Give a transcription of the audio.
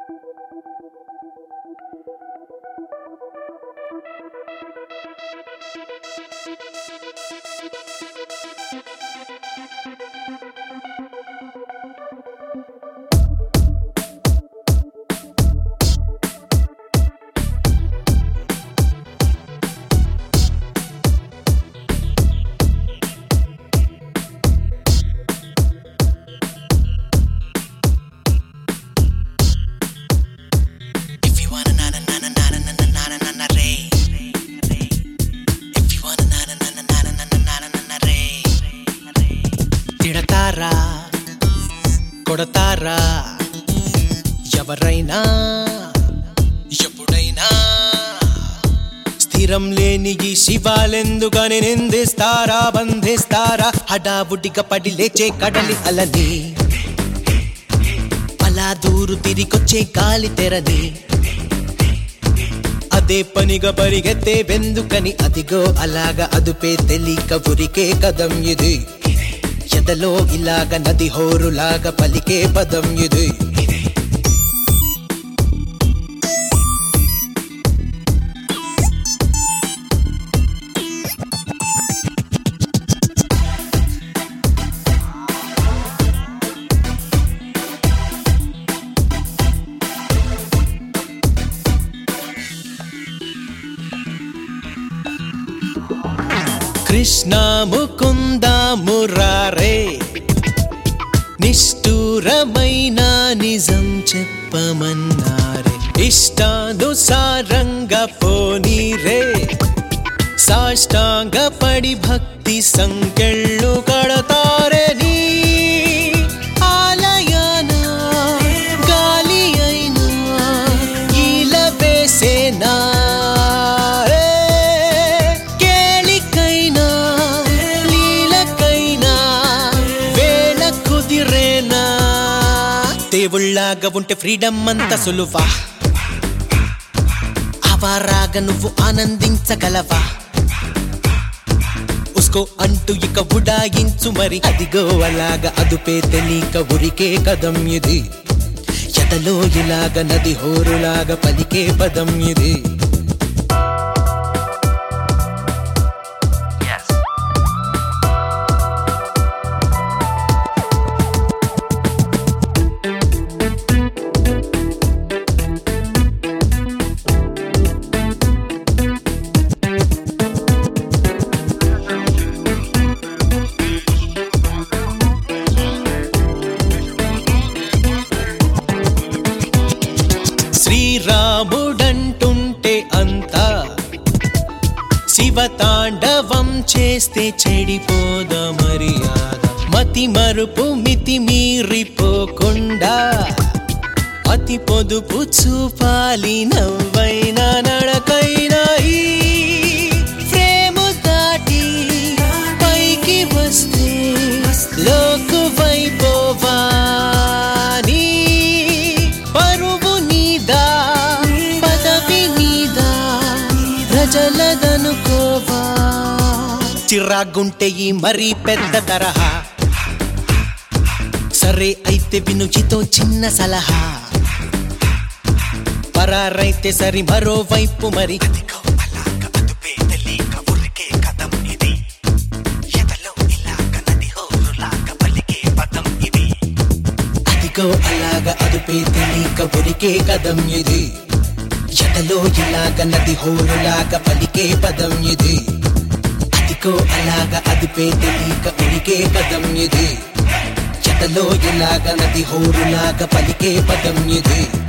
If you wanna na na na na na na na na na na na ray If you wanna na na na na na na na na na na రే తిడతారా కొడతారా ఎవరైనా ఎప్పుడైనా స్థిరం లేని ఈ శివాలెందుకని నిందిస్తారా బంధిస్తారా హడావుడిగా పడి లేచే కడలి అలని అలా దూరు తిరిగొచ్చే గాలి తెరని అదే పనిగా పరిగెత్తే వెందుకని అదిగో అలాగా అదుపే తెలియక ఉరికే కదం ఇది ఎదలో ఇలాగ నది హోరులాగా పలికే పదం ఇది కృష్ణ ముకుంద మురారే నిష్ఠూరమైన నిజం చెప్పమన్నారే ఇష్టానుసారంగా పోనీరే సాష్టాంగ పడి భక్తి సంకెళ్ళు కడతారే నీ ఆలయాన గాలి అయినా ఈల వేసేనా రే. కేళికైనా లీలకైనా వేళ కుదిరేనా దేవుళ్ళాగా ఉంటే ఫ్రీడమ్ అంత సులువా అవారాగా నువ్వు ఆనందించగలవా ఉస్కో అంటూ ఇక ఉడాయించు మరి అదిగో అలాగా అదుపే తెలియక ఉరికే కదం ఇది ఎదలో ఇలాగ నది హోరులాగా పలికే పదం ఇది Yes. శ్రీరాముడంటుంటే అంతా శివతాండవం చేస్తే చెడిపోద మర్యాద మతి మరుపు మితి మీరిపోకుండా అతి పొదుపు చూపాలి నవ్వైనా నడకైనా ఈ ఫ్రేము దాటి పైకి వస్తే లోకువైపోవా నీ పరువు నీదా పదవి నీదా ప్రజలదనుకోవా చిరాగుంటే ఈ మరీ పెద్ద తరహా సరే అయితే వినుచితో చిన్న సలహా పరారైతే సరి మరోవైపు మరి అదిగో అలాగ అదుపే తెలియక ఉరికే కథం ఇది ఎదలో ఇలాగ నది హోరులాగ పలికే పదం ఇది అదిగో అలాగ అదుపే తెలియక ఉరికే కదం ఇది ఎదలో ఇలాగ నది హోరులాగా పలికే పదం ఇది అదిగో అలాగ అదుపే తెలియక ఉరికే కదం ఇది ఎదలో ఇలాగ నది హోరులాగా పలికే పదం ఇది